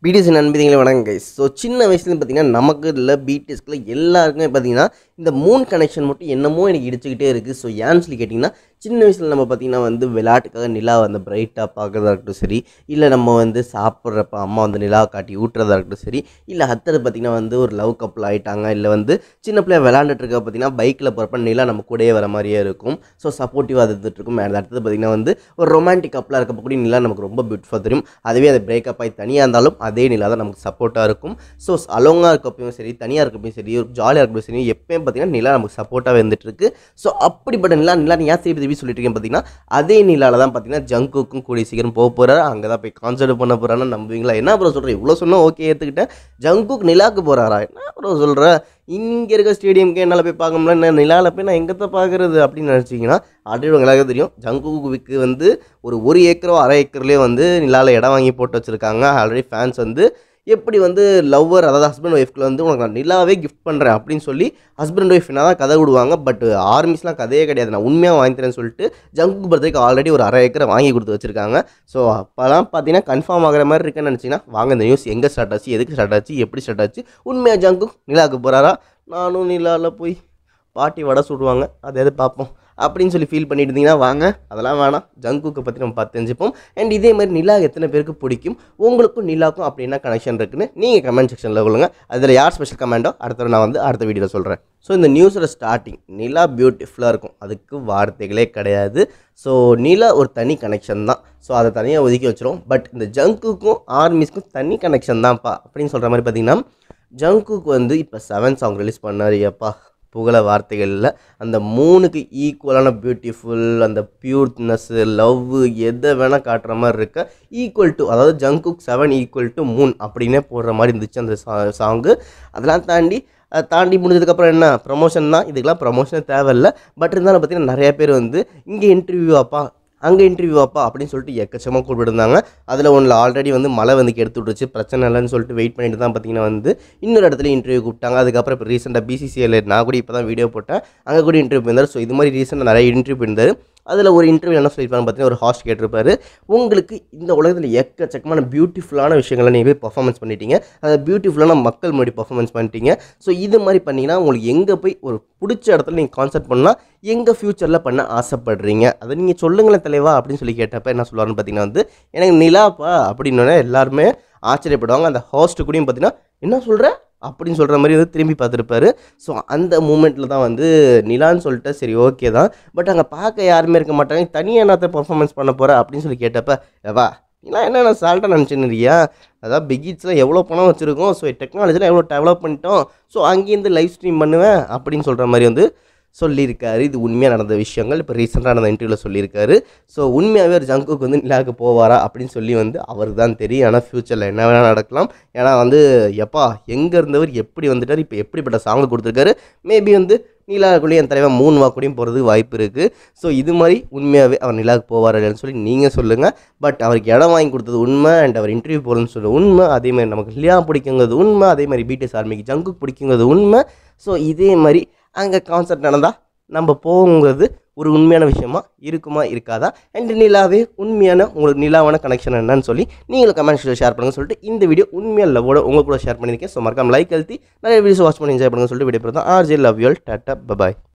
BDS நண்பதிகளை வணக்கம் guys so சின்ன வயசுலேருந்து பார்த்தீங்கன்னா நமக்கு இல்லை பிடிஎஸ்க்குள்ள எல்லாருக்குமே பார்த்தீங்கன்னா இந்த மூன் கனெக்ஷன் மட்டும் என்னமோ எனக்கு இடிச்சுக்கிட்டே இருக்குது ஸோ ஏன்னு சொல்லி கேட்டிங்கன்னா சின்ன வயசில் நம்ம பார்த்தீங்கன்னா வந்து விளையாட்டுக்காக நிலா வந்து பிரைட்டாக பார்க்குறதா இருக்கட்டும் சரி இல்லை நம்ம வந்து சாப்பிட்றப்ப அம்மா வந்து நிலா காட்டி ஊட்டுறதா இருக்கட்டும் சரி இல்லை அத்தர் பார்த்திங்கன்னா வந்து ஒரு லவ் கப்பல் ஆகிட்டாங்க இல்லை வந்து சின்ன பிள்ளைய விளாண்டுட்டு இருக்க பார்த்தீங்கன்னா பைக்கில் போகிறப்ப நிலா நம்ம கூடயே வர மாதிரியே இருக்கும் ஸோ சப்போர்ட்டிவாக இருந்துட்டு இருக்கும் அது அடுத்தது பார்த்திங்கன்னா வந்து ஒரு ரொமான்டிக் கப்பலாக இருக்கப்போ கூட நிலா நமக்கு ரொம்ப பியூட்டிஃபுல்லாக தெரியும் அதுவே அது பிரேக்கப் ஆகி தனியாக இருந்தாலும் அதே நிலா தான் நமக்கு சப்போர்ட்டாக இருக்கும் ஸோ அலோங்காக இருக்கப்பையும் சரி தனியாக இருக்கப்பையும் சரி ஒரு ஜாலியாக இருக்கப்பையும் சரி எப்பயும் பார்த்தீங்கன்னா நிலா நமக்கு சப்போர்ட்டாக இருந்துட்டு இருக்கு ஸோ அப்படிப்பட்ட நிலா நிலா நீ ஏன் திருப்பி திருப்பி சொல்லிட்டு இருக்கேன் பார்த்தீங்கன்னா அதே நிலாவில் தான் பார்த்தீங்கன்னா ஜங்குக்கும் கூடிய சீக்கிரம் போக போகிறாரு அங்கே தான் போய் கான்சர்ட் பண்ண போகிறான்னு நம்புவீங்களா என்ன ப்ரோ சொல்கிறேன் இவ்வளோ சொன்னால் ஓகே ஏற்றுக்கிட்டேன் ஜங்குக் நிலாக்கு போகிறாரா என்ன ப்ரோ சொல்கிற இங்கே இருக்க ஸ்டேடியம்க்கு என்னால் போய் பார்க்க முடியல என்ன நிலாவில் போய் நான் எங்கத்த பார்க்குறது அப்படின்னு நினச்சிங்கன்னா ஆல்ரெடி உங்களுக்கு எல்லாருக்கும் தெரியும் ஜங்குக்கு வந்து ஒரு ஒரு ஏக்கரோ அரை ஏக்கர்லேயே வந்து நிலாவில் இடம் வாங்கி போட்டு வச்சுருக்காங்க ஆல்ரெடி ஃபேன்ஸ் வந்து எப்படி வந்து லவ்வர் அதாவது ஹஸ்பண்ட் ஒய்ஃப்ல வந்து உனக்கு நான் நிலாவே கிஃப்ட் பண்ணுறேன் அப்படின்னு சொல்லி ஹஸ்பண்ட் ஒய்ஃப் என்ன தான் கதை விடுவாங்க பட் ஆர்மிஸ்லாம் கதையே கிடையாது நான் உண்மையாக வாங்கி தரேன்னு சொல்லிட்டு ஜங்கு பர்த்டேக்கு ஆல்ரெடி ஒரு அரை ஏக்கரை வாங்கி கொடுத்து வச்சிருக்காங்க ஸோ அப்போலாம் பார்த்தீங்கன்னா கன்ஃபார்ம் ஆகிற மாதிரி இருக்குன்னு நினச்சிங்கன்னா வாங்க இந்த நியூஸ் எங்கே ஸ்டார்ட் ஆச்சு எதுக்கு ஸ்டார்ட் ஆச்சு எப்படி ஸ்டார்ட் ஆச்சு உண்மையாக ஜங்கு நிலாவுக்கு போகிறாரா நானும் நிலாவில் போய் பாட்டி வடை சுடுவாங்க அதை எது பார்ப்போம் அப்படின்னு சொல்லி ஃபீல் பண்ணிட்டு இருந்தீங்கன்னா வாங்க அதெல்லாம் வேணாம் ஜங்குக்கை பற்றி நம்ம பார்த்து தெரிஞ்சுப்போம் அண்ட் இதே மாதிரி நிலா எத்தனை பேருக்கு பிடிக்கும் உங்களுக்கும் நிலாவுக்கும் அப்படி என்ன கனெக்ஷன் இருக்குன்னு நீங்கள் கமெண்ட் செக்ஷனில் சொல்லுங்கள் அதில் யார் ஸ்பெஷல் கமெண்டோ அடுத்த நான் வந்து அடுத்த வீடியோவில் சொல்கிறேன் ஸோ இந்த நியூஸோட ஸ்டார்டிங் நிலா பியூட்டிஃபுல்லாக இருக்கும் அதுக்கு வார்த்தைகளே கிடையாது ஸோ நிலா ஒரு தனி கனெக்ஷன் தான் ஸோ அதை தனியாக ஒதுக்கி வச்சிரும் பட் இந்த ஜங்குக்கும் ஆர்மிஸ்க்கும் தனி கனெக்ஷன் தான்ப்பா அப்படின்னு சொல்கிற மாதிரி பார்த்தீங்கன்னா ஜங்குக்கு வந்து இப்போ செவன் சாங் ரிலீஸ் பண்ணார் எப்பா புகழ வார்த்தைகளில் அந்த மூணுக்கு ஈக்குவலான பியூட்டிஃபுல் அந்த பியூர்னஸ்ஸு லவ் எதை வேணால் காட்டுற மாதிரி இருக்க ஈக்குவல் டு அதாவது Jungkook seven equal to moon அப்படின்னே போடுற மாதிரி இருந்துச்சு அந்த சா சாங்கு அதெல்லாம் தாண்டி அஹ் தாண்டி முடிஞ்சதுக்கப்புறம் என்ன ப்ரமோஷன் தான் இதுக்கெல்லாம் ப்ரமோஷனே தேவையில்லை பட் இருந்தாலும் பார்த்தீங்கன்னா நிறைய பேர் வந்து இங்கே இன்டர்வியூ அப்பா அங்கே இன்டர்வியூ அப்பா அப்படின்னு சொல்லிட்டு எக்கச்சமாக கூப்பிட்டுருந்தாங்க அதில் ஒன்றில் ஆல்ரெடி வந்து மழை வந்து எடுத்து விட்டுருச்சு பிரச்சனை இல்லைன்னு சொல்லிட்டு வெயிட் பண்ணிட்டு தான் பார்த்தீங்கன்னா வந்து இன்னொரு இடத்துல இன்டர்வியூ கூப்பிட்டாங்க அதுக்கப்புறம் இப்போ ரீசெண்டாக பிசிசிஎல் நான் கூட இப்போ தான் வீடியோ போட்டேன் அங்கே கூட இன்டர்வியூ போயிருந்தார் ஸோ இது மாதிரி ரீசெண்டாக நிறைய இன்டர்வியூ போயிருந்தார் அதில் ஒரு இன்டர்வியூ என்ன சொல்லியிருப்பாங்க பார்த்தீங்கன்னா ஒரு ஹாஸ்ட் கேட்டிருப்பாரு உங்களுக்கு இந்த உலகத்தில் எக்கச்சக்கமான பியூட்டிஃபுல்லான விஷயங்களை நீங்கள் போய் பர்ஃபார்மன்ஸ் பண்ணிட்டீங்க அதை பியூட்டிஃபுல்லான மக்கள் முன்னாடி பர்ஃபார்மன்ஸ் பண்ணிட்டீங்க ஸோ இது மாதிரி பண்ணிங்கன்னா உங்களுக்கு எங்கே போய் ஒரு பிடிச்ச இடத்துல நீங்கள் கான்சர்ட் பண்ணால் எங்கள் ஃப்யூச்சரில் பண்ண ஆசைப்படுறீங்க அதை நீங்கள் சொல்லுங்களேன் தலைவா அப்படின்னு சொல்லி கேட்டப்ப என்ன சொல்லுவாருன்னு பார்த்தீங்கன்னா வந்து எனக்கு நிலாப்பா அப்படின்னோடனே எல்லாருமே ஆச்சரியப்படுவாங்க அந்த ஹாஸ்ட்டு கூடயும் பார்த்தீங்கன்னா என்ன சொல்கிற அப்படின்னு சொல்கிற மாதிரி வந்து திரும்பி பார்த்துருப்பாரு ஸோ அந்த மூமெண்ட்டில் தான் வந்து நிலான்னு சொல்லிட்டு சரி ஓகே தான் பட் அங்கே பார்க்க யாருமே இருக்க மாட்டாங்க தனியாக என்னத்தை பர்ஃபார்மன்ஸ் பண்ண போகிற அப்படின்னு சொல்லி கேட்டப்ப வா நீலாம் என்ன நான் சால்ட்டாக நினச்சின்னுறியா அதாவது பிகிட்ஸில் எவ்வளோ பணம் வச்சுருக்கோம் ஸோ டெக்னாலஜியில் எவ்வளோ டெவலப் பண்ணிட்டோம் ஸோ அங்கேருந்து லைவ் ஸ்ட்ரீம் பண்ணுவேன் அப்படின்னு சொல்கிற மாதிரி வந்து சொல்லியிருக்காரு இது உண்மையாக நடந்த விஷயங்கள் இப்போ ரீசெண்டாக நடந்த இன்டர்வியூவில் சொல்லியிருக்காரு ஸோ உண்மையாகவே ஒரு ஜங்குக்கு வந்து நிலாவுக்கு போவாரா அப்படின்னு சொல்லி வந்து அவருக்கு தான் தெரியும் ஆனால் ஃப்யூச்சரில் என்ன வேணால் நடக்கலாம் ஏன்னா வந்து எப்பா எங்கே இருந்தவர் எப்படி வந்துட்டார் இப்போ எப்படிப்பட்ட சாங் கொடுத்துருக்காரு மேபி வந்து நிலாவுக்குள்ளேயும் என் தலைவன் மூணு வாக்குடையும் போகிறதுக்கு வாய்ப்பு இருக்குது ஸோ இது மாதிரி உண்மையாகவே அவர் நிலாவுக்கு போவார் இல்லைன்னு சொல்லி நீங்கள் சொல்லுங்கள் பட் அவருக்கு இடம் வாங்கி கொடுத்தது உண்மை அண்ட் அவர் இன்டர்வியூ போகிறதுன்னு சொல்ல உண்மை அதே மாதிரி நமக்கு லியா பிடிக்குங்கிறது உண்மை அதே மாதிரி பிடிஎஸ் ஆர்மிக்கு ஜங்குக்கு பிடிக்குங்கிறது உண்மை ஸோ இதே மாதிரி அங்கே கான்சர்ட் நடந்தால் நம்ம போகுங்கிறது ஒரு உண்மையான விஷயமா இருக்குமா இருக்காதா அண்ட் நிலாவே உண்மையான உங்களுக்கு நிலாவான கனெக்ஷன் என்னன்னு சொல்லி நீங்களும் கமெண்ட்ஸில் ஷேர் பண்ணுங்க சொல்லிட்டு இந்த வீடியோ உண்மையாக லவ்வோட உங்க கூட ஷேர் பண்ணியிருக்கேன் ஸோ மறக்காம லைக் அழுத்தி நிறைய வீடியோஸ் வாட்ச் பண்ணி என்ஜாய் பண்ணுங்க சொல்லிட்டு வீடியோ தான் RJ love you'll tata bye bye